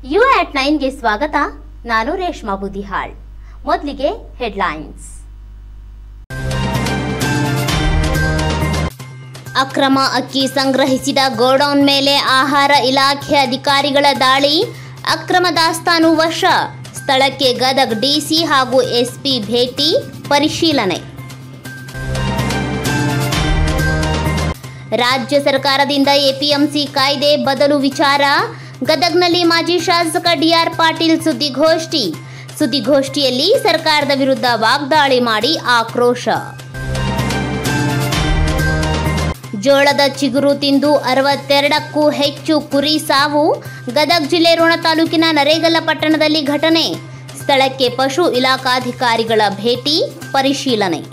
You at ನೈನ್ಗೆ ಸ್ವಾಗತ ನಾನು ರೇಷ್ಮಾ ಬುದಿಹಾಳ್ ಮೊದಲಿಗೆ ಹೆಡ್ಲೈನ್ಸ್ ಅಕ್ರಮ ಅಕ್ಕಿ ಸಂಗ್ರಹಿಸಿದ ಗೋಡೌನ್ ಮೇಲೆ ಆಹಾರ ಇಲಾಖೆ ಅಧಿಕಾರಿಗಳ ದಾಳಿ ಅಕ್ರಮ ದಾಸ್ತಾನು ವಶ ಸ್ಥಳಕ್ಕೆ ಗದಗ್ ಡಿಸಿ ಹಾಗೂ ಎಸ್ಪಿ ಭೇಟಿ ಪರಿಶೀಲನೆ ರಾಜ್ಯ ಸರ್ಕಾರದಿಂದ ಎಪಿಎಂಸಿ ಕಾಯ್ದೆ ಬದಲು ವಿಚಾರ ಗದಗ್ನಲ್ಲಿ ಮಾಜಿ ಶಾಸಕ ಡಿಆರ್ ಪಾಟೀಲ್ ಸುದ್ದಿಗೋಷ್ಠಿ ಸುದ್ದಿಗೋಷ್ಠಿಯಲ್ಲಿ ಸರ್ಕಾರದ ವಿರುದ್ಧ ವಾಗ್ದಾಳಿ ಮಾಡಿ ಆಕ್ರೋಶ ಜೋಳದ ಚಿಗುರು ತಿಂದು ಅರವತ್ತೆರಡಕ್ಕೂ ಹೆಚ್ಚು ಕುರಿ ಸಾವು ಗದಗ್ ಜಿಲ್ಲೆ ರೋಣ ತಾಲೂಕಿನ ನರೇಗಲ್ಲ ಪಟ್ಟಣದಲ್ಲಿ ಘಟನೆ ಸ್ಥಳಕ್ಕೆ ಪಶು ಇಲಾಖಾಧಿಕಾರಿಗಳ ಭೇಟಿ ಪರಿಶೀಲನೆ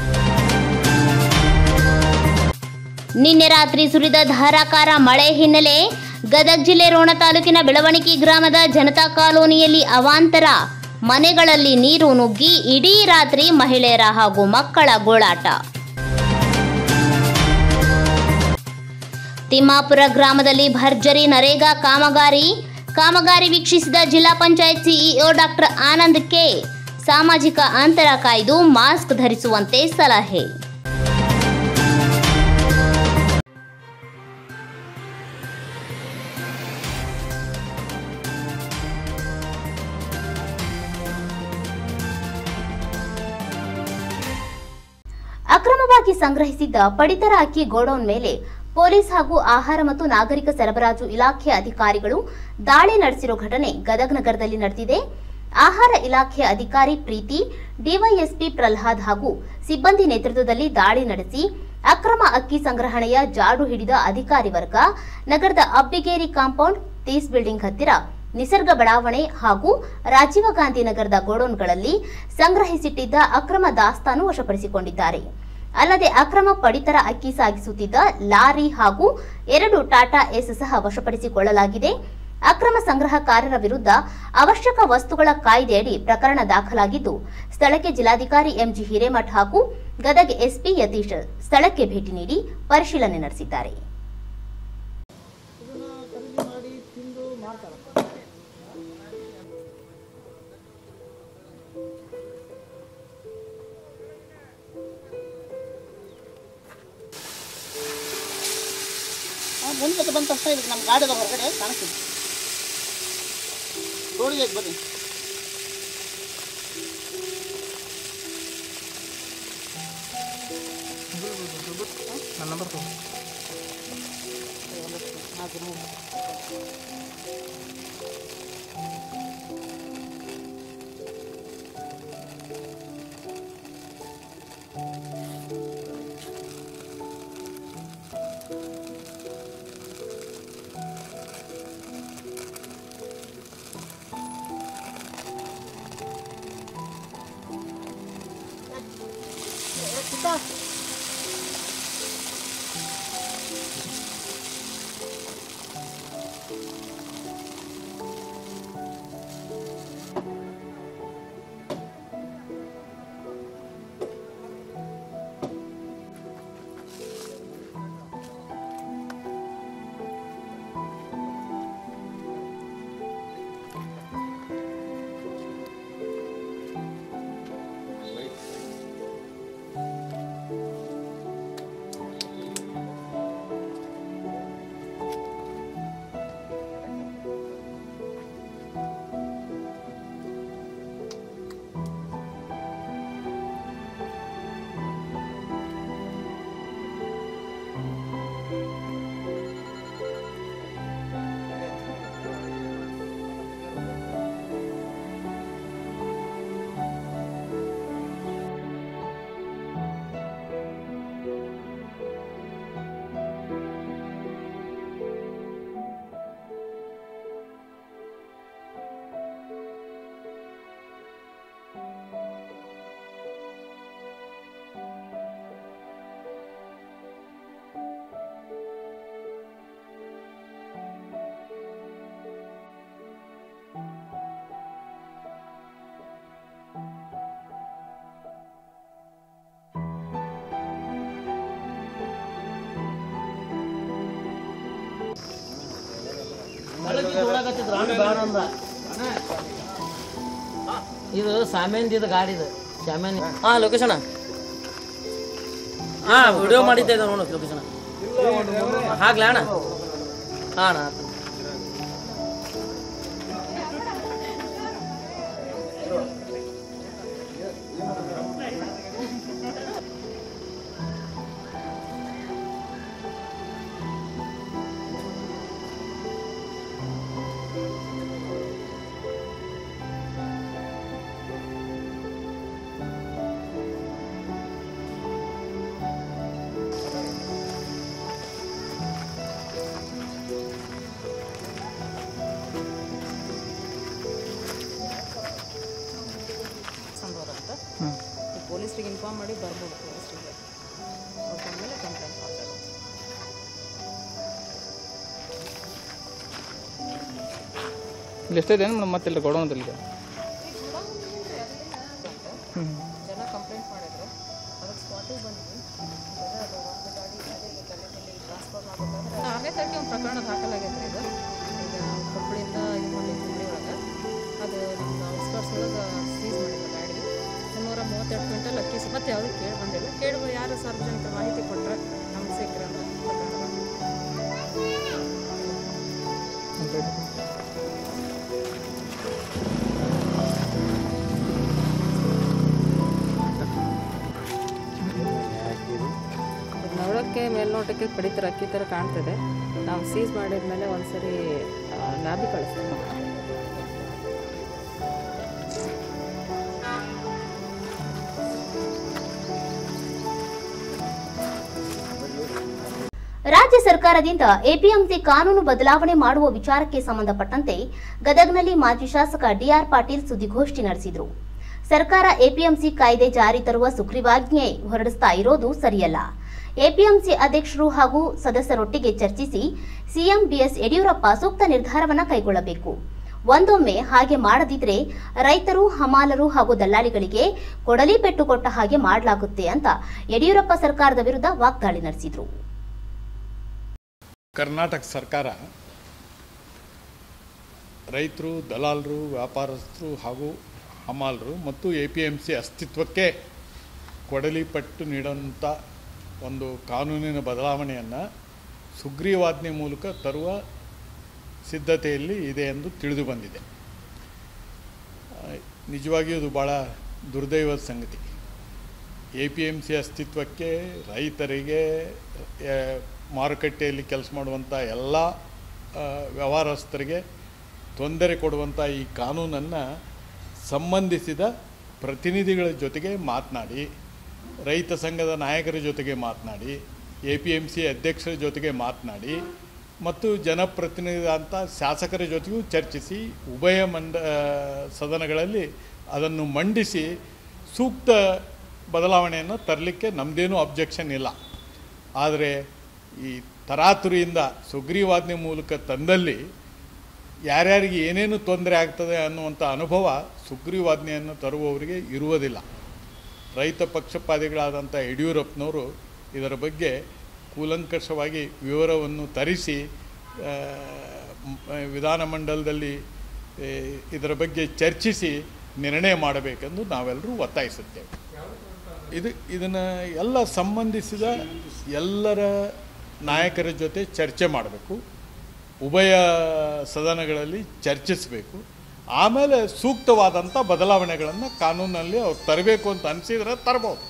ನಿನ್ನೆ ರಾತ್ರಿ ಸುರಿದ ಧಾರಾಕಾರ ಮಳೆ ಹಿನ್ನೆಲೆ ಗದಗ್ ಜಿಲ್ಲೆ ರೋಣ ತಾಲೂಕಿನ ಬೆಳವಣಿಗೆ ಗ್ರಾಮದ ಜನತಾ ಕಾಲೋನಿಯಲ್ಲಿ ಅವಾಂತರ ಮನೆಗಳಲ್ಲಿ ನೀರು ನುಗ್ಗಿ ಇಡೀ ರಾತ್ರಿ ಮಹಿಳೆಯರ ಹಾಗೂ ಮಕ್ಕಳ ಗೋಳಾಟ ತಿಮ್ಮಾಪುರ ಗ್ರಾಮದಲ್ಲಿ ಭರ್ಜರಿ ನರೇಗಾ ಕಾಮಗಾರಿ ಕಾಮಗಾರಿ ವೀಕ್ಷಿಸಿದ ಜಿಲ್ಲಾ panchayat CEO doctor Anand K ಸಾಮಾಜಿಕ ಅಂತರ ಕಾಯ್ದು ಮಾಸ್ಕ್ ಧರಿಸುವಂತೆ ಸಲಹೆ ಅಕ್ರಮವಾಗಿ ಸಂಗ್ರಹಿಸಿದ್ದ ಪಡಿತರ ಅಕ್ಕಿ ಗೋಡೌನ್ ಮೇಲೆ ಪೊಲೀಸ್ ಹಾಗೂ ಆಹಾರ ಮತ್ತು ನಾಗರಿಕ ಸರಬರಾಜು ಇಲಾಖೆ ಅಧಿಕಾರಿಗಳು ದಾಳಿ ನಡೆಸಿರೋ ಘಟನೆ ಗದಗ್ ನಗರದಲ್ಲಿ ನಡೆದಿದೆ ಆಹಾರ ಇಲಾಖೆ ಅಧಿಕಾರಿ ಪ್ರೀತಿ ಡಿವೈಎಸ್ಪಿ ಪ್ರಹ್ಲಾದ್ ಹಾಗೂ ಸಿಬ್ಬಂದಿ ನೇತೃತ್ವದಲ್ಲಿ ದಾಳಿ ನಡೆಸಿ ಅಕ್ರಮ ಅಕ್ಕಿ ಸಂಗ್ರಹಣೆಯ ಜಾಡು ಹಿಡಿದ ಅಧಿಕಾರಿ ವರ್ಗ ನಗರದ ಅಬ್ಬಿಗೇರಿ ಕಾಂಪೌಂಡ್ ತೀಸ್ ಬಿಲ್ಡಿಂಗ್ ಹತ್ತಿರ ನಿಸರ್ಗ ಬಡಾವಣೆ ಹಾಗೂ ರಾಜೀವ ಗಾಂಧಿ ನಗರದ ಗೋಡೌನ್ಗಳಲ್ಲಿ ಸಂಗ್ರಹಿಸಿಟ್ಟಿದ್ದ ಅಕ್ರಮ ದಾಸ್ತಾನು ವಶಪಡಿಸಿಕೊಂಡಿದ್ದಾರೆ ಅಲ್ಲದೆ ಅಕ್ರಮ ಪಡಿತರ ಅಕ್ಕಿ ಸಾಗಿಸುತ್ತಿದ್ದ ಲಾರಿ ಹಾಗೂ ಎರಡು ಟಾಟಾ ಎಸ್ ಸಹ ವಶಪಡಿಸಿಕೊಳ್ಳಲಾಗಿದೆ ಅಕ್ರಮ ಸಂಗ್ರಹಕಾರರ ವಿರುದ್ಧ ಅವಶ್ಯಕ ವಸ್ತುಗಳ ಕಾಯ್ದೆಯಡಿ ಪ್ರಕರಣ ದಾಖಲಾಗಿದ್ದು ಸ್ಥಳಕ್ಕೆ ಜಿಲ್ಲಾಧಿಕಾರಿ ಎಂಜಿ ಹಿರೇಮಠ್ ಹಾಗೂ ಗದಗ ಎಸ್ಪಿ ಯತೀಶ್ ಸ್ಥಳಕ್ಕೆ ಭೇಟಿ ನೀಡಿ ಪರಿಶೀಲನೆ ನಡೆಸಿದ್ದಾರೆ ಮುಂದೆ ಬಂದ ತಕ್ಷಣ ಇದಕ್ಕೆ ನಮ್ಮ ಗಾಡಿದ ಹೊರಗಡೆ ಕಾಣಿಸ್ತಿದೆ ರೋಡಿಗೆ ಬನ್ನಿ ನನ್ನ ನಂಬರ್ ತಗೋ ನಾಲ್ಕು ಮೂರು ಹೇಳಕತ್ತಿದ್ರು ಅಣ್ಣ ಬೇಡ ಅಂದ ಇದು ಸಾಮ್ಯಾನ್ದು ಇದು ಗಾಡಿ ಇದು ಸಾಮ್ಯಾನ್ ಹಾ ಲೊಕೇಶನ್ ಹಾ ವಿಡಿಯೋ ಮಾಡಿದ್ದೆ ಇದು ನೋಡು ಲೊಕೇಶನ್ ಹಾಕ್ಲಾ ಅಣ್ಣ ಹಾ ಅಣ್ಣ ಆತು. ಸಂಭವ ಅಂತ ಪೊಲೀಸ್ರಿಗೆ ಇನ್ಫಾರ್ಮ್ ಮಾಡಿ ಬರ್ಬೋದು ಪೊಲೀಸ್ರಿಗೆ ಅವ್ರು ಬಂದಮೇಲೆ ಕಂಪ್ಲೇಂಟ್ ಮಾಡ್ತಾರೆ ಇಲ್ಲಿ ಎಷ್ಟಿದೆ ಮೇಡಮ್ ಮತ್ತೆ ಇಲ್ಲಿ ಗೋಡೌನದಲ್ಲಿ ಜನ ಕಂಪ್ಲೇಂಟ್ ಮಾಡಿದ್ರು ಅದಕ್ಕೆ ಸ್ಪಾಟಿಗೆ ಬಂದ್ವಿ ಅದೇ ಅದು ಒಂದು ಗಾಡಿ ಅದೇ ಈಗ ಗದಗಲ್ಲಿ ಟ್ರಾನ್ಸ್ಫರ್ ಮಾಡಬೇಕಾದ್ರೆ ಆರನೇ ತಾರೀಕು ಒಂದು ಪ್ರಕರಣ ದಾಖಲಾಗೈತೆ ಇದು ಈಗ ಕೊಪ್ಪಳಿಂದ ಇದು ಮಾಡಿ ಹುಬ್ಳಿ ಒಳಗೆ ಅದು ನಮ್ದು ಔಟ್ಸ್ಕರ್ಟ್ಸ್ ಒಳಗೆ ಸೀಸ್ ಮಾಡಿದ್ರು ಗಾಡಿ ಮುನ್ನೂರ ಮೂವತ್ತೆರಡು ಕ್ವಿಂಟಲ್ ಅಕ್ಕಿ ಸಿ- ಮತ್ತೆ ಯಾವುದೂ ಕೇಳಿ ಬಂದಿಲ್ಲ ಕೇಳಿ ಯಾರು ಸಾರ್ವಜನಿಕರು ಮಾಹಿತಿ ಕೊಟ್ಟರೆ ನಮ್ಗೆ ಸಿಕ್ಕರೆ ಅಂದ್ರೆ ಪ್ರಕರಣ ನೋಡೋಕ್ಕೆ ಮೇಲ್ನೋಟಕ್ಕೆ ಪಡಿತರ ಅಕ್ಕಿ ಥರ ಕಾಣ್ತದೆ ನಾವು ಸೀಸ್ ಮಾಡಿದ್ಮೇಲೆ ಒಂದ್ಸರಿ ಲ್ಯಾಬಿಗೆ ಕಳಿಸ್ತೀವಿ ರಾಜ್ಯ ಸರ್ಕಾರದಿಂದ ಎಪಿಎಂಸಿ ಕಾನೂನು ಬದಲಾವಣೆ ಮಾಡುವ ವಿಚಾರಕ್ಕೆ ಸಂಬಂಧಪಟ್ಟಂತೆ ಗದಗ್ನಲ್ಲಿ ಮಾಜಿ ಶಾಸಕ ಡಿಆರ್ ಪಾಟೀಲ್ ಸುದ್ದಿಗೋಷ್ಠಿ ನಡೆಸಿದರು ಸರ್ಕಾರ ಎಪಿಎಂಸಿ ಕಾಯ್ದೆ ಜಾರಿ ತರುವ ಸುಗ್ರೀವಾಜ್ಞೆ ಹೊರಡಿಸ್ತಾ ಇರೋದು ಸರಿಯಲ್ಲ ಎಪಿಎಂಸಿ ಅಧ್ಯಕ್ಷರು ಹಾಗೂ ಸದಸ್ಯರೊಟ್ಟಿಗೆ ಚರ್ಚಿಸಿ ಸಿಎಂ ಬಿಎಸ್ ಯಡಿಯೂರಪ್ಪ ಸೂಕ್ತ ನಿರ್ಧಾರವನ್ನು ಕೈಗೊಳ್ಳಬೇಕು ಒಂದೊಮ್ಮೆ ಹಾಗೆ ಮಾಡದಿದ್ರೆ ರೈತರು ಹಮಾಲರು ಹಾಗೂ ದಲ್ಲಾಳಿಗಳಿಗೆ ಕೊಡಲಿ ಪೆಟ್ಟು ಕೊಟ್ಟ ಹಾಗೆ ಮಾಡಲಾಗುತ್ತೆ ಅಂತ ಯಡಿಯೂರಪ್ಪ ಸರ್ಕಾರದ ವಿರುದ್ಧ ವಾಗ್ದಾಳಿ ನಡೆಸಿದರು ಕರ್ನಾಟಕ ಸರ್ಕಾರ ರೈತರು ದಲಾಲರು ವ್ಯಾಪಾರಸ್ಥರು ಹಾಗೂ ಹಮಾಲರು ಮತ್ತು ಎ ಪಿ ಎಮ್ ಸಿ ಅಸ್ತಿತ್ವಕ್ಕೆ ಕೊಡಲಿ ಪಟ್ಟು ನೀಡುವಂಥ ಒಂದು ಕಾನೂನಿನ ಬದಲಾವಣೆಯನ್ನು ಸುಗ್ರೀವಾಜ್ಞೆ ಮೂಲಕ ತರುವ ಸಿದ್ಧತೆಯಲ್ಲಿ ಇದೆ ಎಂದು ತಿಳಿದು ಬಂದಿದೆ ಆ, ನಿಜವಾಗಿಯೂ ಇದು ಭಾಳ ದುರ್ದೈವದ ಸಂಗತಿ ಎ ಪಿ ಎಮ್ ಸಿ ಅಸ್ತಿತ್ವಕ್ಕೆ ರೈತರಿಗೆ ಆ, ಮಾರುಕಟ್ಟೆಯಲ್ಲಿ ಕೆಲಸ ಮಾಡುವಂಥ ಎಲ್ಲ ಆ, ವ್ಯವಹಾರಸ್ಥರಿಗೆ ತೊಂದರೆ ಕೊಡುವಂಥ ಈ ಕಾನೂನನ್ನು ಸಂಬಂಧಿಸಿದ ಪ್ರತಿನಿಧಿಗಳ ಜೊತೆಗೆ ಮಾತನಾಡಿ ರೈತ ಸಂಘದ ನಾಯಕರ ಜೊತೆಗೆ ಮಾತನಾಡಿ ಎ ಪಿ ಎಮ್ ಸಿ ಅಧ್ಯಕ್ಷರ ಜೊತೆಗೆ ಮಾತನಾಡಿ ಮತ್ತು ಜನಪ್ರತಿನಿಧಿಗಳಂಥ ಶಾಸಕರ ಜೊತೆಗೂ ಚರ್ಚಿಸಿ ಉಭಯ ಮಂಡ ಸದನಗಳಲ್ಲಿ ಅದನ್ನು ಮಂಡಿಸಿ ಸೂಕ್ತ ಬದಲಾವಣೆಯನ್ನು ತರಲಿಕ್ಕೆ ನಮ್ಮದೇನೂ ಅಬ್ಜೆಕ್ಷನ್ ಇಲ್ಲ ಆದರೆ ಈ ತರಾತುರಿಯಿಂದ ಸುಗ್ರೀವಾಜ್ಞೆ ಮೂಲಕ ತಂದಲ್ಲಿ ಯಾರ್ಯಾರಿಗೆ ಏನೇನು ತೊಂದರೆ ಆಗ್ತದೆ ಅನ್ನುವಂಥ ಅನುಭವ ಸುಗ್ರೀವಾಜ್ಞೆಯನ್ನು ತರುವವರಿಗೆ ಇರುವುದಿಲ್ಲ ರೈತ ಪಕ್ಷಪಾತಿಗಳಾದಂಥ ಯಡಿಯೂರಪ್ಪನವರು ಇದರ ಬಗ್ಗೆ ಕೂಲಂಕಷವಾಗಿ ವಿವರವನ್ನು ತರಿಸಿ ಆ, ಮ್- ವಿಧಾನಮಂಡಲದಲ್ಲಿ ಏ, ಇದರ ಬಗ್ಗೆ ಚರ್ಚಿಸಿ ನಿರ್ಣಯ ಮಾಡಬೇಕೆಂದು ನಾವೆಲ್ಲರೂ ಒತ್ತಾಯಿಸುತ್ತೇವೆ ಇದು ಇದನ್ನು ಎಲ್ಲ ಸಂಬಂಧಿಸಿದ ಎಲ್ಲರ ನಾಯಕರ ಜೊತೆ ಚರ್ಚೆ ಮಾಡಬೇಕು ಉಭಯ ಸದನಗಳಲ್ಲಿ ಚರ್ಚಿಸಬೇಕು ಆಮೇಲೆ ಸೂಕ್ತವಾದಂಥ ಬದಲಾವಣೆಗಳನ್ನು ಕಾನೂನಲ್ಲಿ ಅವ್ರು ತರಬೇಕು ಅಂತ ಅನಿಸಿದ್ರೆ ತರ್ಬೋದು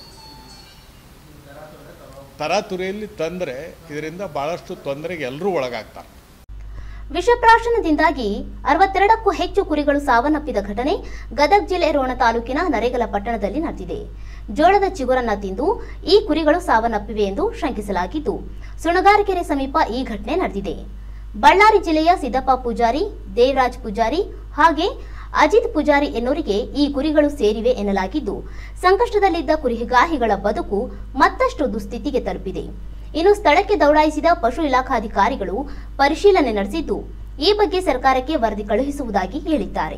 ತರಾತುರಿಯಲ್ಲಿ ತಂದರೆ ಇದರಿಂದ ಭಾಳಷ್ಟು ತೊಂದರೆಗೆ ಎಲ್ಲರೂ ಒಳಗಾಗ್ತಾರೆ ವಿಷಪ್ರಾಶನದಿಂದಾಗಿ ಅರವತ್ತೆರಡಕ್ಕೂ ಹೆಚ್ಚು ಕುರಿಗಳು ಸಾವನ್ನಪ್ಪಿದ ಘಟನೆ ಗದಗ ಜಿಲ್ಲೆ ರೋಣ ತಾಲೂಕಿನ ನರೇಗಲ ಪಟ್ಟಣದಲ್ಲಿ ನಡೆದಿದೆ ಜೋಳದ ಚಿಗುರನ್ನ ತಿಂದು ಈ ಕುರಿಗಳು ಸಾವನ್ನಪ್ಪಿವೆ ಎಂದು ಶಂಕಿಸಲಾಗಿದ್ದು ಸುಣಗಾರಕೆರೆ ಸಮೀಪ ಈ ಘಟನೆ ನಡೆದಿದೆ ಬಳ್ಳಾರಿ ಜಿಲ್ಲೆಯ ಸಿದ್ದಪ್ಪ ಪೂಜಾರಿ ದೇವರಾಜ್ ಪೂಜಾರಿ ಹಾಗೆ ಅಜಿತ್ ಪೂಜಾರಿ ಎನ್ನುವರಿಗೆ ಈ ಕುರಿಗಳು ಸೇರಿವೆ ಎನ್ನಲಾಗಿದ್ದು ಸಂಕಷ್ಟದಲ್ಲಿದ್ದ ಕುರಿಗಾಹಿಗಳ ಬದುಕು ಮತ್ತಷ್ಟು ದುಸ್ಥಿತಿಗೆ ತಲುಪಿದೆ ಇನ್ನು ಸ್ಥಳಕ್ಕೆ ದೌಡಾಯಿಸಿದ ಪಶು ಇಲಾಖಾಧಿಕಾರಿಗಳು ಪರಿಶೀಲನೆ ನಡೆಸಿದ್ದು ಈ ಬಗ್ಗೆ ಸರ್ಕಾರಕ್ಕೆ ವರದಿ ಕಳುಹಿಸುವುದಾಗಿ ಹೇಳಿದ್ದಾರೆ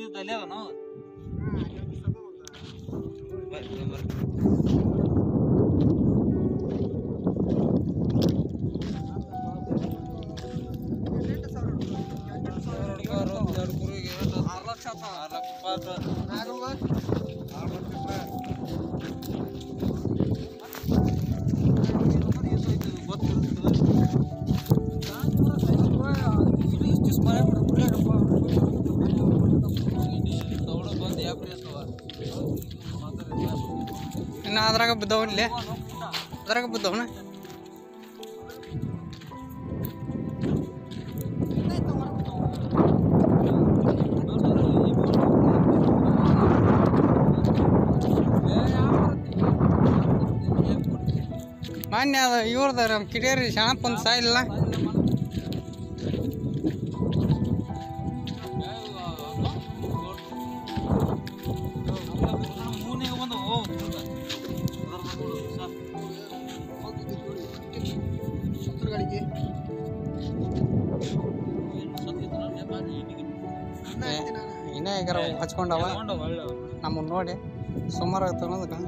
ಇನ್ನು ಅದ್ರಾಗ ಬಿದ್ದವನ್ಲೆ ಅದ್ರಾಗ ಬಿದ್ದವನ ಮಾನ್ಯ ಅದ ಇವ್ರದ ನಮ್ಮ ಕಿಡಿಯರಿ ಶಾಣಪ್ಪನ ಸಾಯಿಲ್ಲ ಇನ್ನೇ ಈಗ ಹಚ್ಕೊಂಡವ ನಮ್ಮನ್ನ ನೋಡಿ ಸುಮಾರು ಆಗತ್ತ ಅನ್ನೋದಕ್ಕೆ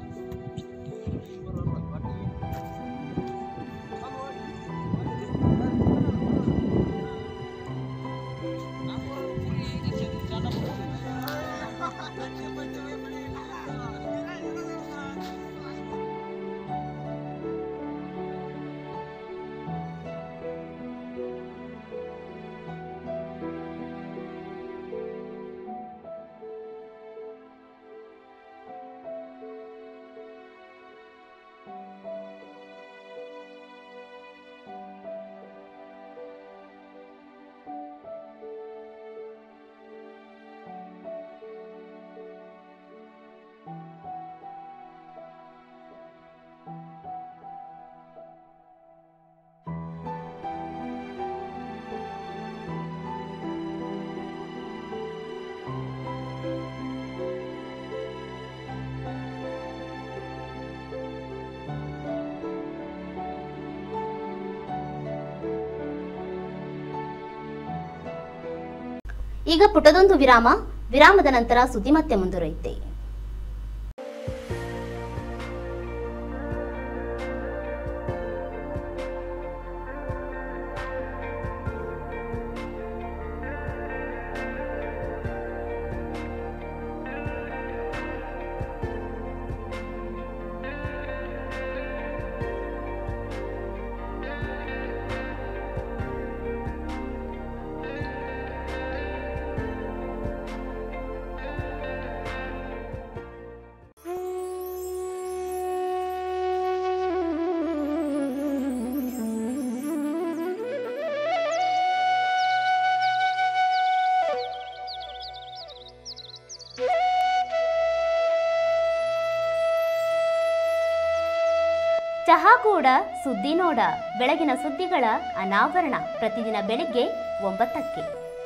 ಈಗ ಪುಟದೊಂದು ವಿರಾಮ ವಿರಾಮದ ನಂತರ ಸುದ್ದಿ ಮತ್ತೆ ಮುಂದುವರಿಯುತ್ತೆ ಚಹಾ ಕೂಡ ಸುದ್ದಿ ನೋಡ ಬೆಳಗಿನ ಸುದ್ದಿಗಳ ಅನಾವರಣ ಪ್ರತಿದಿನ ಬೆಳಿಗ್ಗೆ ಒಂಬತ್ತಕ್ಕೆ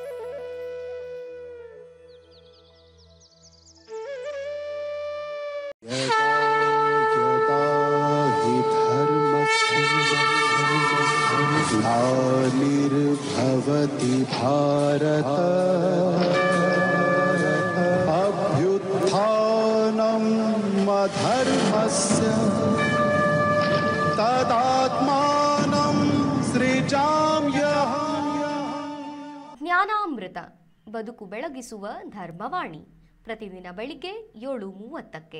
ग्लानिर्भवति भारत अभ्युत्थानम् अधर्मस्य तदात्मानं सृजाम्यहम् ಜ್ಞಾನಾಮೃತ ಬದುಕು ಬೆಳಗಿಸುವ ಧರ್ಮವಾಣಿ ಪ್ರತಿದಿನ ಬೆಳಿಗ್ಗೆ ಏಳು ಮೂವತ್ತಕ್ಕೆ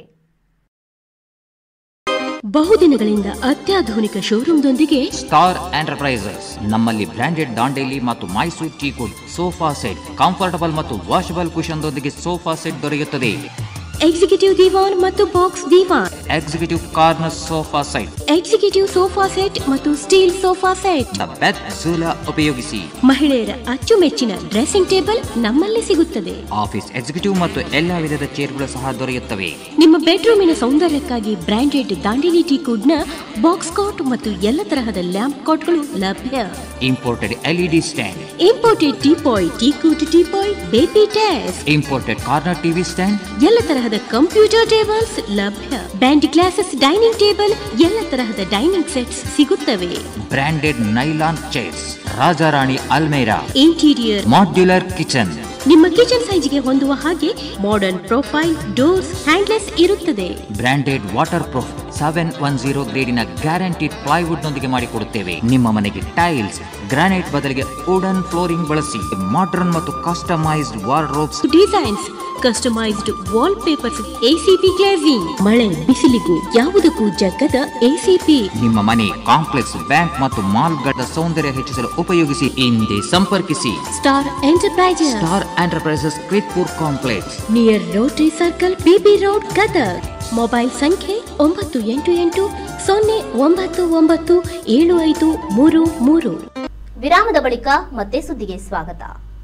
ಬಹುದಿನಗಳಿಂದ ಅತ್ಯಾಧುನಿಕ ಶೋರೂಮ್ದೊಂದಿಗೆ ಸ್ಟಾರ್ ಎಂಟರ್ಪ್ರೈಸಸ್ ನಮ್ಮಲ್ಲಿ ಬ್ರಾಂಡೆಡ್ ದಾಂಡೇಲಿ ಮತ್ತು Mysore teakwood sofa set comfortable ಮತ್ತು ವಾಷಬಲ್ ಕುಶನ್ದೊಂದಿಗೆ ಸೋಫಾ ಸೆಟ್ ದೊರೆಯುತ್ತದೆ ಎಕ್ಸಿಕ್ಯೂಟಿವ್ ದಿವಾನ್ ಮತ್ತು box divan executive corner sofa set executive sofa set ಮತ್ತು ಸ್ಟೀಲ್ ಸೋಫಾ ಸೆಟ್ ದ ಬೆತ್ ಜೂಲ ಉಪಯೋಗಿಸಿ ಮಹಿಳೆಯರ ಅಚ್ಚುಮೆಚ್ಚಿನ ಡ್ರೆಸ್ಸಿಂಗ್ ಟೇಬಲ್ ನಮ್ಮಲ್ಲಿ ಸಿಗುತ್ತದೆ ಆಫೀಸ್ ಎಕ್ಸಿಕ್ಯೂಟಿವ್ ಮತ್ತು ಎಲ್ಲಾ ವಿಧದ ಚೇರ್ಗಳು ಸಹ ದೊರೆಯುತ್ತವೆ ನಿಮ್ಮ ಬೆಡ್ರೂಮಿನ ಸೌಂದರ್ಯಕ್ಕಾಗಿ ಬ್ರಾಂಡೆಡ್ ದಾಂಡೇಲಿ ಟೀ ನ ಬಾಕ್ಸ್ ಕಾಟ್ ಮತ್ತು ಎಲ್ಲ ತರಹದ ಲ್ಯಾಂಪ್ ಕಾಟ್ಗಳು ಲಭ್ಯ imported LED stand imported teapoy ಟೀ ಕೂಟ್ ಟೀಪಾಯ್ ಬೇಬಿ ಟ್ಯಾಸ್ ಇಂಪೋರ್ಟೆಡ್ ಕಾರ್ನರ್ ಟಿವಿ ಸ್ಟ್ಯಾಂಡ್ ಎಲ್ಲ ತರಹದ ಕಂಪ್ಯೂಟರ್ ಟೇಬಲ್ಸ್ ಲಭ್ಯ ಬ್ಯಾಂಡ್ ಗ್ಲಾಸಸ್ ಡೈನಿಂಗ್ ಟೇಬಲ್ ಎಲ್ಲ ತರಹದ ಡೈನಿಂಗ್ ಸೆಟ್ಸ್ ಸಿಗುತ್ತವೆ ಬ್ರಾಂಡೆಡ್ ನೈಲಾನ್ ಚೇರ್ಸ್ ರಾಜಾರಾಣಿ ಅಲ್ಮೇರಾ ಇಂಟೀರಿಯರ್ ಮಾಡ್ಯುಲರ್ ಕಿಚನ್ ನಿಮ್ಮ ಕಿಚನ್ ಸೈಜ್ಗೆ ಹೊಂದುವ ಹಾಗೆ ಮಾಡರ್ನ್ ಪ್ರೊಫೈಲ್ ಡೋರ್ಸ್ ಹ್ಯಾಂಡ್ಲೆಸ್ ಇರುತ್ತದೆ branded waterproof seven one zero ಗ್ರೇಡಿನ guaranteed plywood ನೊಂದಿಗೆ ಮಾಡಿಕೊಡುತ್ತೇವೆ ನಿಮ್ಮ ಮನೆಗೆ ಟೈಲ್ಸ್ ಗ್ರಾನೈಟ್ ಬದಲಿಗೆ ವುಡನ್ ಫ್ಲೋರಿಂಗ್ ಬಳಸಿ ಮಾಡರ್ನ್ ಮತ್ತು customised wardrobes designs customised wallpapers ACP glazing ಮಳೆ ಬಿಸಿಲಿಗೂ ಯಾವುದಕ್ಕೂ ಜಗ್ಗದ ಎಸಿಪಿ ನಿಮ್ಮ ಮನೆ ಕಾಂಪ್ಲೆಕ್ಸ್ ಬ್ಯಾಂಕ್ ಮತ್ತು ಮಾಲ್ಗಳ ಸೌಂದರ್ಯ ಹೆಚ್ಚಿಸಲು ಉಪಯೋಗಿಸಿ ಹಿಂದೆ ಸಂಪರ್ಕಿಸಿ ಸ್ಟಾರ್ ಎಂಟರ್ಪ್ರೈಸಸ್ ಸ್ಟಾರ್ ಎಂಟರ್ಪ್ರೈಸಸ್ ಕ್ವಿತ್ಪುರ್ complex near rotary circle BB road Gadag mobile ಸಂಖ್ಯೆ ಒಂಬತ್ತು ಎಂಟು ಎಂಟು ಸೊನ್ನೆ ಒಂಬತ್ತು ಒಂಬತ್ತು ಏಳು ಐದು ಮೂರು ಮೂರು ವಿರಾಮದ ಬಳಿಕ ಮತ್ತೆ ಸುದ್ದಿಗೆ ಸ್ವಾಗತ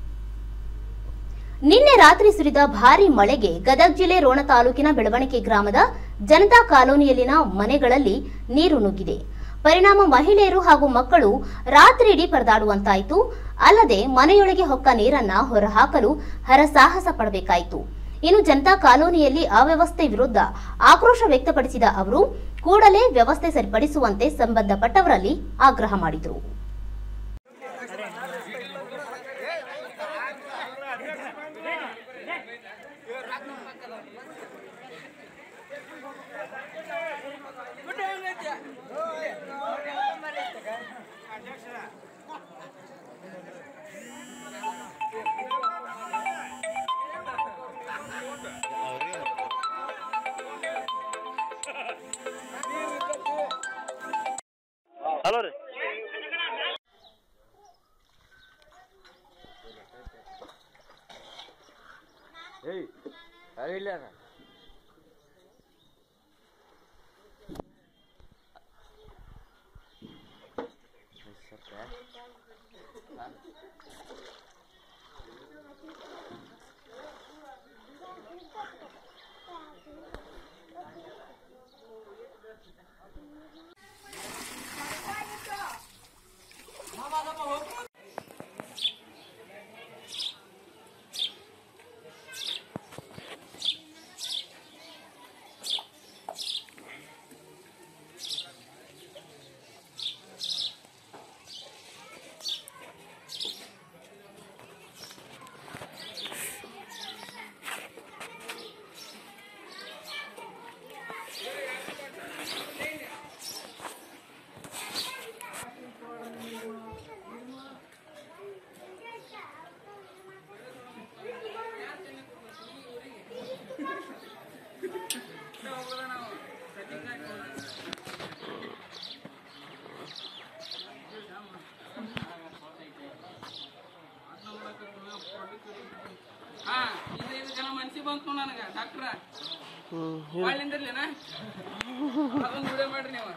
ನಿನ್ನೆ ರಾತ್ರಿ ಸುರಿದ ಭಾರಿ ಮಳೆಗೆ ಗದಗ ಜಿಲ್ಲೆ ರೋಣ ತಾಲೂಕಿನ ಬೆಳವಣಿಗೆ ಗ್ರಾಮದ ಜನತಾ ಕಾಲೋನಿಯಲ್ಲಿನ ಮನೆಗಳಲ್ಲಿ ನೀರು ನುಗ್ಗಿದೆ ಪರಿಣಾಮ ಮಹಿಳೆಯರು ಹಾಗೂ ಮಕ್ಕಳು ರಾತ್ರಿಯಿಡೀ ಪರದಾಡುವಂತಾಯಿತು ಅಲ್ಲದೆ ಮನೆಯೊಳಗೆ ಹೊಕ್ಕ ನೀರನ್ನ ಹೊರಹಾಕಲು ಹರಸಾಹಸ ಪಡಬೇಕಾಯಿತು ಇನ್ನು ಜನತಾ ಕಾಲೋನಿಯಲ್ಲಿ ಅವ್ಯವಸ್ಥೆ ವಿರುದ್ಧ ಆಕ್ರೋಶ ವ್ಯಕ್ತಪಡಿಸಿದ ಅವರು ಕೂಡಲೇ ವ್ಯವಸ್ಥೆ ಸರಿಪಡಿಸುವಂತೆ ಸಂಬಂಧಪಟ್ಟವರಲ್ಲಿ ಆಗ್ರಹ ಮಾಡಿದರು ಹಲೋ ರೀ ಏಯ್ ಯಾರು ಇಲ್ಲ ಹಾ ಇದು ಇದು ಜನ ಮನ್ಸಿಗೆ ಬಂತು ನನಗೆ ಡಾಕ್ಟ್ರ ಒಳ್ಳಿಂದಿರ್ಲಿನ ಅದೊಂದು ವಿಡಿಯೋ ಮಾಡ್ರಿ ನೀವು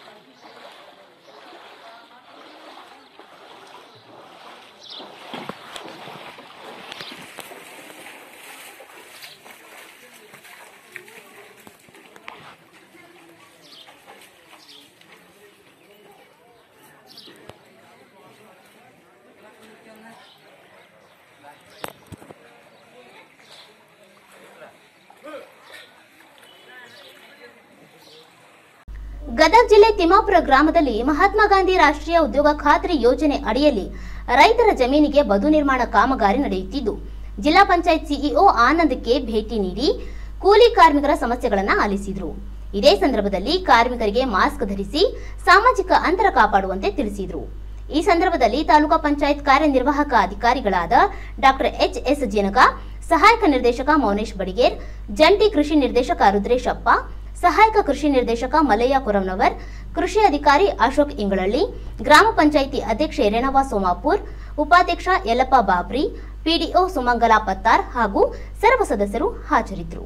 ಗದಗ ಜಿಲ್ಲೆ ತಿಮ್ಮಾಪುರ ಗ್ರಾಮದಲ್ಲಿ ಮಹಾತ್ಮ ಗಾಂಧಿ ರಾಷ್ಟ್ರೀಯ ಉದ್ಯೋಗ ಖಾತ್ರಿ ಯೋಜನೆ ಅಡಿಯಲ್ಲಿ ರೈತರ ಜಮೀನಿಗೆ ಬದು ನಿರ್ಮಾಣ ಕಾಮಗಾರಿ ನಡೆಯುತ್ತಿದ್ದು ಜಿಲ್ಲಾ ಪಂಚಾಯತ್ ಸಿಇಒ ಆನಂದಕ್ಕೆ ಭೇಟಿ ನೀಡಿ ಕೂಲಿ ಕಾರ್ಮಿಕರ ಸಮಸ್ಯೆಗಳನ್ನು ಆಲಿಸಿದರು ಇದೇ ಸಂದರ್ಭದಲ್ಲಿ ಕಾರ್ಮಿಕರಿಗೆ ಮಾಸ್ಕ್ ಧರಿಸಿ ಸಾಮಾಜಿಕ ಅಂತರ ಕಾಪಾಡುವಂತೆ ತಿಳಿಸಿದರು ಈ ಸಂದರ್ಭದಲ್ಲಿ ತಾಲೂಕಾ ಪಂಚಾಯತ್ ಕಾರ್ಯನಿರ್ವಾಹಕ ಅಧಿಕಾರಿಗಳಾದ ಡಾಕ್ಟರ್ ಎಚ್ ಎಸ್ ಜಿನಗ ಸಹಾಯಕ ನಿರ್ದೇಶಕ ಮೌನೇಶ್ ಬಡಿಗೇರ್ ಜಂಟಿ ಕೃಷಿ ನಿರ್ದೇಶಕ ರುದ್ರೇಶಪ್ಪ ಸಹಾಯಕ ಕೃಷಿ ನಿರ್ದೇಶಕ ಮಲ್ಲಯ್ಯ ಕುರಮ್ನವರ್ ಕೃಷಿ ಅಧಿಕಾರಿ ಅಶೋಕ್ ಇಂಗಳಳ್ಳಿ ಗ್ರಾಮ ಪಂಚಾಯಿತಿ ಅಧ್ಯಕ್ಷೆ ರೇಣವ ಸೋಮಾಪುರ್ ಉಪಾಧ್ಯಕ್ಷ ಯಲ್ಲಪ್ಪ ಬಾಬ್ರಿ ಪಿಡಿಒ ಸುಮಂಗಲಾ ಪತ್ತಾರ್ ಹಾಗೂ ಸರ್ವ ಸದಸ್ಯರು ಹಾಜರಿದ್ದರು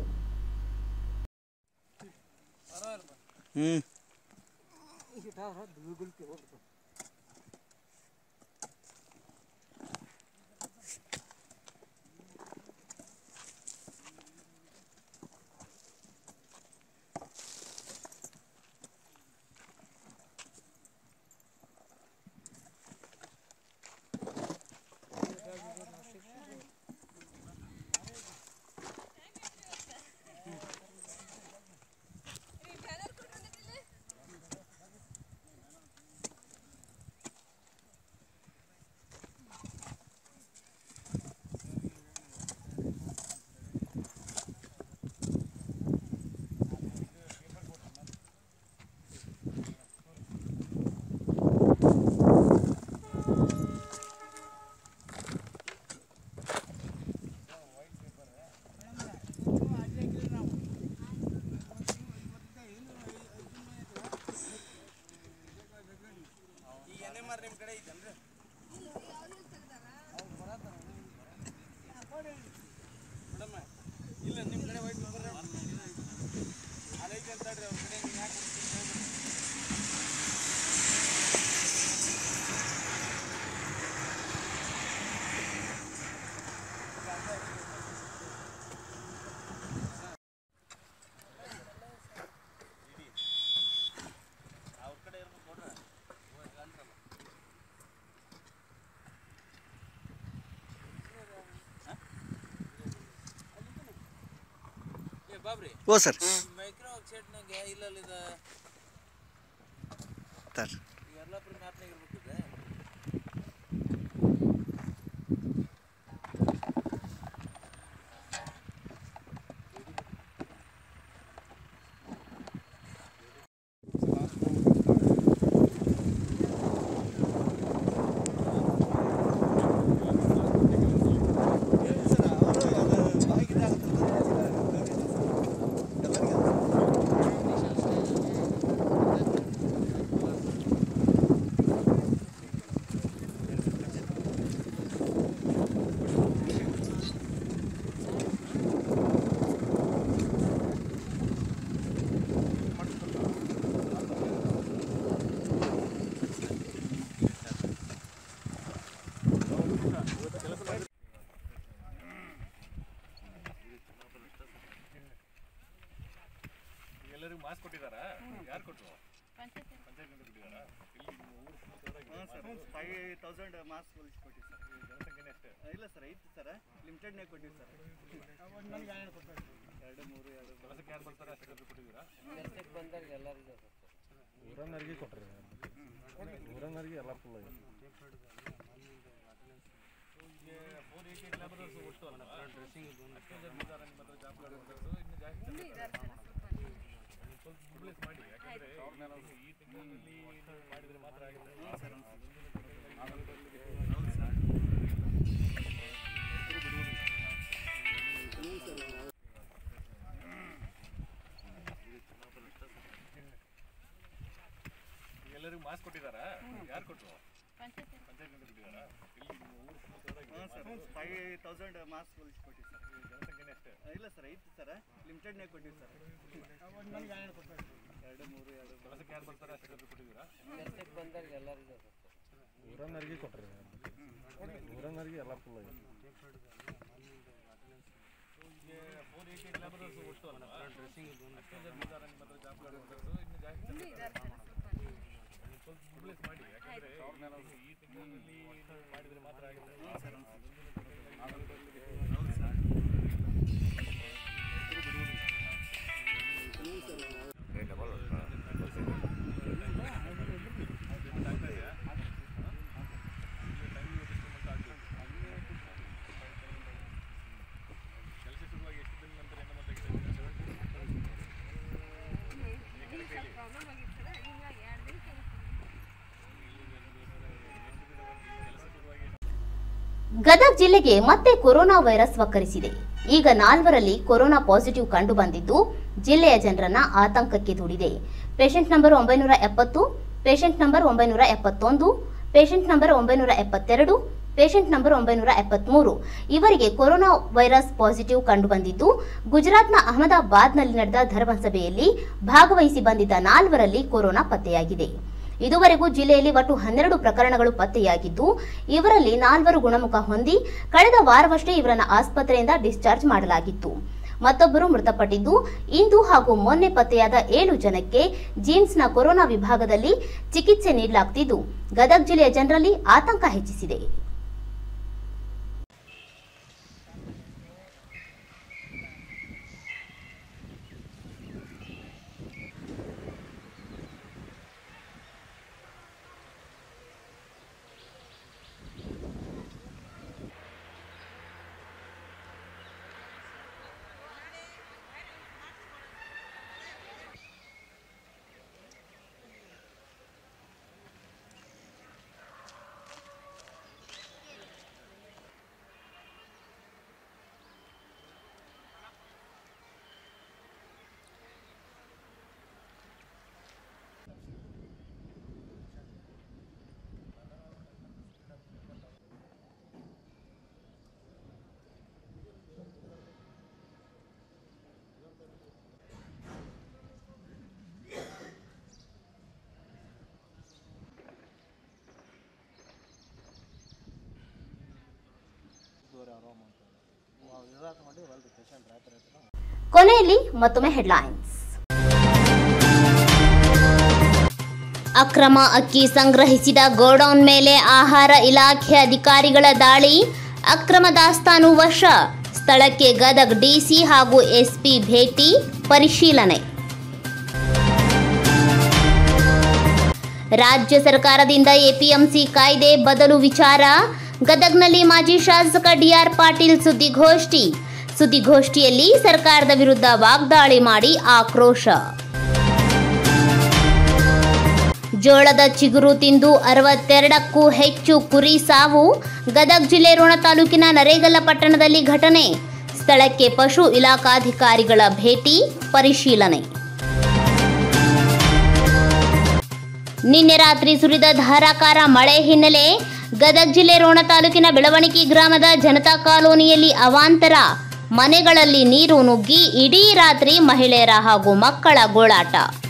ಹ್ಮ್ ಓ ಸರ್ ಸರ್ ಎಲ್ಲರಿಗೂ ಮಾಸ್ಕ್ ಕೊಟ್ಟಿದ್ದಾರಾ ಯಾರು ಕೊಟ್ಟರು ಪಂಚಾಯತ್ನಿಂದ ಕೊಟ್ಟಿದ್ದಾರಾ ಫೈವ್ ತೌಸಂಡ್ ಮಾಸ್ಕ್ ಹೊಲಿಸಿ ಕೊಟ್ಟಿವಿ ಸರ್ ಜನಸಂಖ್ಯೆನೇ ಅಷ್ಟೇ ಇಲ್ಲ ಸರ್ ಐತಿ ಸರ್ ಲಿಮಿಟೆಡ್ನೇ ಕೊಟ್ಟಿವಿ ಸರ್ ಎರಡು ಮೂರು ಎರಡು ಕೆಲಸಕ್ಕೆ ಯಾರು ಬರ್ತಾರೆ ಅಷ್ಟು ಡಬ್ಬಿ ಕೊಟ್ಟಿದ್ದೀರಾ ಊರನ್ನರಿಗೆ ಕೊಟ್ರಿ ಊರನ್ನರಿಗೆ ಎಲ್ಲ ಫುಲ್ ಆಗಿದೆ ಫೋರ್ ಏಯ್ಟಿ ಏಟ್ ಲ್ಯಾಬರ್ಸ್ ಒಟ್ಟು ಅಲ್ಲ ಡ್ರೆಸ್ಸಿಂಗ್ ಅಷ್ಟೇ ಜನ ಇದ್ದಾರೆ ನಿಮ್ಮ ಹತ್ರ ಜಾಬ್ ಕಾರ್ಡ್ ಇನ್ನು ಜಾಸ್ತಿ ಜನ ಸ್ವಲ್ಪ ಮೊಬಿಲೈಸ್ ಮಾಡಿ ಯಾಕಂದ್ರೆ ನಾವು ಈ ತಿಂಗಳಲ್ಲಿ ಮಾಡಿದ್ರೆ ಮಾತ್ರ ಆಗುತ್ತೆ ಎಲ್ಲರಿಗೂ ಮಾಸ್ಕ್ ಕೊಟ್ಟಿದ್ದಾರಾ ಯಾರು ಕೊಟ್ಟರು ಪಂಚಾಯತ್ನಿಂದ ಕೊಟ್ಟಿದ್ದಾರಾ ಇಲ್ಲಿ ನಿಮ್ಮ ಊರು ಸುತ್ತಮುತ್ತಲಾಗಿ ಹಾಂ ಸರ್ ಫೈವ್ ತೌಸಂಡ್ ಮಾಸ್ಕ್ ಹೊಲಿಸಿ ಕೊಟ್ಟಿವಿ ಸರ್ ಜನಸಂಖ್ಯೆನೇ ಅಷ್ಟೇ ಇಲ್ಲ ಸರ್ ಐತಿ ಸರ್ ಲಿಮಿಟೆಡ್ನೇ ಕೊಟ್ಟಿವಿ ಸರ್ ಎರಡು ಮೂರು ಎರಡು ಕೆಲಸಕ್ಕೆ ಯಾರು ಬರ್ತಾರೆ ಅಷ್ಟು ಡಬ್ಬಿ ಕೊಟ್ಟಿದ್ದೀರಾ ಊರನ್ನರಿಗೆ ಕೊಟ್ರಿ ಊರನ್ನರಿಗೆ ಎಲ್ಲ ಫುಲ್ ಆಗಿದೆ ಫೋರ್ ಏಯ್ಟಿ ಏಟ್ ಲ್ಯಾಬರ್ಸ್ ಒಟ್ಟು ಅಲ್ಲ ಡ್ರೆಸ್ಸಿಂಗ್ ಅಷ್ಟೇ ಜನ ಇದ್ದಾರೆ ನಿಮ್ಮ ಹತ್ರ ಜಾಬ್ ಕಾರ್ಡ್ ಇನ್ನು ಜಾಸ್ತಿ ಜನ ಇದ್ದಾರೆ ಸ್ವಲ್ಪ ಮೊಬಿಲೈಸ್ ಮಾಡಿ ಯಾಕಂದ್ರೆ ನಾವು ಈ ತಿಂಗಳಲ್ಲಿ ಮಾಡಿದ್ರೆ ಮಾತ್ರ ಆಗುತ್ತೆ ಕೆಲಸ ಶುರುವಾಗಿ ಎಷ್ಟು ದಿನ ನಂತರ ಹೆಣ್ಣು ಮತ್ತೆ ಗದಗ ಜಿಲ್ಲೆಗೆ ಮತ್ತೆ ಕೊರೋನಾ ವೈರಸ್ ವಕ್ಕರಿಸಿದೆ ಈಗ ನಾಲ್ವರಲ್ಲಿ ಕೊರೋನಾ ಪಾಸಿಟಿವ್ ಕಂಡು ಬಂದಿದ್ದು ಜಿಲ್ಲೆಯ ಜನರನ್ನ ಆತಂಕಕ್ಕೆ ದೂಡಿದೆ ಪೇಷಂಟ್ ನಂಬರ್ ಒಂಬೈನೂರ ಎಪ್ಪತ್ತು ಪೇಷಂಟ್ ನಂಬರ್ ಒಂಬೈನೂರ ಎಪ್ಪತ್ತೊಂದು ಪೇಷಂಟ್ ನಂಬರ್ ಒಂಬೈನೂರ ಎಪ್ಪತ್ತೆರಡು ಪೇಷಂಟ್ ನಂಬರ್ ಒಂಬೈನೂರ ಎಪ್ಪತ್ಮೂರು ಇವರಿಗೆ ಕೊರೋನಾ ವೈರಸ್ ಪಾಸಿಟಿವ್ ಕಂಡು ಬಂದಿದ್ದು ಗುಜರಾತ್ನ ಅಹಮದಾಬಾದ್ನಲ್ಲಿ ನಡೆದ ಧರ್ಮಸಭೆಯಲ್ಲಿ ಭಾಗವಹಿಸಿ ಬಂದಿದ್ದ ನಾಲ್ವರಲ್ಲಿ ಕೊರೋನಾ ಪತ್ತೆಯಾಗಿದೆ ಇದುವರೆಗೂ ಜಿಲ್ಲೆಯಲ್ಲಿ ಒಟ್ಟು ಹನ್ನೆರಡು ಪ್ರಕರಣಗಳು ಪತ್ತೆಯಾಗಿದ್ದು ಇವರಲ್ಲಿ ನಾಲ್ವರು ಗುಣಮುಖ ಹೊಂದಿ ಕಳೆದ ವಾರವಷ್ಟೇ ಇವರನ್ನ ಆಸ್ಪತ್ರೆಯಿಂದ ಡಿಸ್ಚಾರ್ಜ್ ಮಾಡಲಾಗಿತ್ತು ಮತ್ತೊಬ್ಬರು ಮೃತಪಟ್ಟಿದ್ದು ಇಂದು ಹಾಗೂ ಮೊನ್ನೆ ಪತ್ತೆಯಾದ ಏಳು ಜನಕ್ಕೆ ಜೀನ್ಸ್ನ ಕೊರೋನಾ ವಿಭಾಗದಲ್ಲಿ ಚಿಕಿತ್ಸೆ ನೀಡಲಾಗುತ್ತಿದ್ದು ಗದಗ ಜಿಲ್ಲೆಯ ಜನರಲ್ಲಿ ಆತಂಕ ಹೆಚ್ಚಿಸಿದೆ ಕೊನೆಯಲ್ಲಿ ಮತ್ತೊಮ್ಮೆ ಹೆಡ್ಲೈನ್ಸ್ ಅಕ್ರಮ ಅಕ್ಕಿ ಸಂಗ್ರಹಿಸಿದ ಗೋಡೌನ್ ಮೇಲೆ ಆಹಾರ ಇಲಾಖೆ ಅಧಿಕಾರಿಗಳ ದಾಳಿ ಅಕ್ರಮ ದಾಸ್ತಾನು ವಶ ಸ್ಥಳಕ್ಕೆ ಗದಗ್ ಡಿಸಿ ಹಾಗೂ ಎಸ್ಪಿ ಭೇಟಿ ಪರಿಶೀಲನೆ ರಾಜ್ಯ ಸರ್ಕಾರದಿಂದ ಎಪಿಎಂಸಿ ಕಾಯ್ದೆ ಬದಲು ವಿಚಾರ ಗದಗ್ನಲ್ಲಿ ಮಾಜಿ ಶಾಸಕ ಡಿಆರ್ ಪಾಟೀಲ್ ಸುದ್ದಿಗೋಷ್ಠಿ ಸುದ್ದಿಗೋಷ್ಠಿಯಲ್ಲಿ ಸರ್ಕಾರದ ವಿರುದ್ಧ ವಾಗ್ದಾಳಿ ಮಾಡಿ ಆಕ್ರೋಶ ಜೋಳದ ಚಿಗುರು ತಿಂದು ಅರವತ್ತೆರಡಕ್ಕೂ ಹೆಚ್ಚು ಕುರಿ ಸಾವು ಗದಗ್ ಜಿಲ್ಲೆ ರೋಣ ತಾಲೂಕಿನ ನರೇಗಲ್ಲ ಪಟ್ಟಣದಲ್ಲಿ ಘಟನೆ ಸ್ಥಳಕ್ಕೆ ಪಶು ಇಲಾಖಾಧಿಕಾರಿಗಳ ಭೇಟಿ ಪರಿಶೀಲನೆ ನಿನ್ನೆ ರಾತ್ರಿ ಸುರಿದ ಧಾರಾಕಾರ ಮಳೆ ಹಿನ್ನೆಲೆ ಗದಗ್ ಜಿಲ್ಲೆ ರೋಣ ತಾಲೂಕಿನ ಬೆಳವಣಿಗೆ ಗ್ರಾಮದ ಜನತಾ ಕಾಲೋನಿಯಲ್ಲಿ ಅವಾಂತರ ಮನೆಗಳಲ್ಲಿ ನೀರು ನುಗ್ಗಿ ಇಡೀ ರಾತ್ರಿ ಮಹಿಳೆಯರ ಹಾಗೂ ಮಕ್ಕಳ ಗೋಳಾಟ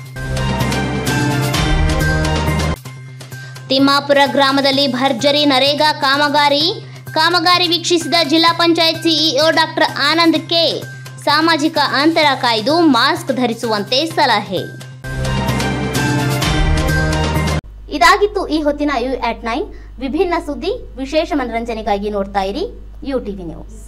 ತಿಮ್ಮಾಪುರ ಗ್ರಾಮದಲ್ಲಿ ಭರ್ಜರಿ ನರೇಗಾ ಕಾಮಗಾರಿ ಕಾಮಗಾರಿ ವೀಕ್ಷಿಸಿದ ಜಿಲ್ಲಾ panchayat CEO doctor Anand K ಸಾಮಾಜಿಕ ಅಂತರ ಕಾಯ್ದು ಮಾಸ್ಕ್ ಧರಿಸುವಂತೆ ಸಲಹೆ ಇದಾಗಿತ್ತು ಈ ಹೊತ್ತಿನ ಯು ಅಟ್ ನೈನ್ ವಿಭಿನ್ನ ಸುದ್ದಿ ವಿಶೇಷ ಮನರಂಜನೆಗಾಗಿ ನೋಡ್ತಾ ಇರಿ ಯು ಟಿವಿ ನ್ಯೂಸ್